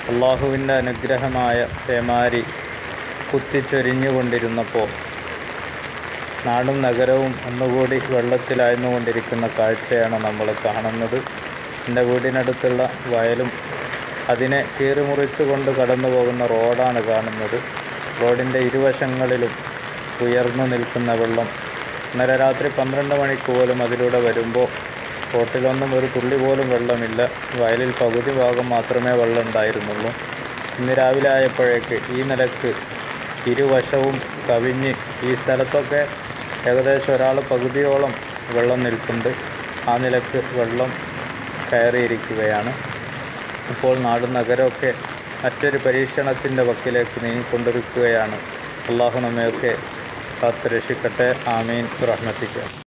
അള്ളാഹുവിൻ്റെ അനുഗ്രഹമായ പേമാരി കുത്തിച്ചൊരിഞ്ഞുകൊണ്ടിരുന്നപ്പോൾ നാടും നഗരവും ഒന്നുകൂടി വെള്ളത്തിലായിരുന്നുകൊണ്ടിരിക്കുന്ന കാഴ്ചയാണ് നമ്മൾ കാണുന്നത് എൻ്റെ വീടിനടുത്തുള്ള വയലും അതിനെ കീറിമുറിച്ചുകൊണ്ട് കടന്നു പോകുന്ന റോഡാണ് കാണുന്നത് റോഡിൻ്റെ ഇരുവശങ്ങളിലും ഉയർന്നു നിൽക്കുന്ന വെള്ളം ഇന്നലെ രാത്രി പന്ത്രണ്ട് മണിക്ക് പോലും അതിലൂടെ വരുമ്പോൾ റോട്ടിലൊന്നും ഒരു തുള്ളി പോലും വെള്ളമില്ല വയലിൽ പകുതി ഭാഗം മാത്രമേ വെള്ളം ഉണ്ടായിരുന്നുള്ളൂ ഇന്ന് രാവിലെ ആയപ്പോഴേക്ക് ഈ നിലക്ക് ഇരുവശവും കവിഞ്ഞ് ഈ സ്ഥലത്തൊക്കെ ഏകദേശം ഒരാൾ പകുതിയോളം വെള്ളം നിൽപ്പുണ്ട് ആ നിലക്ക് വെള്ളം കയറിയിരിക്കുകയാണ് ഇപ്പോൾ നാടും നഗരമൊക്കെ മറ്റൊരു പരീക്ഷണത്തിൻ്റെ വക്കിലേക്ക് നീങ്ങിക്കൊണ്ടിരിക്കുകയാണ് അള്ളാഹു നമ്മയൊക്കെ കാത്ത് രക്ഷിക്കട്ടെ ആമീൻ റഹ്മത്തിക്ക്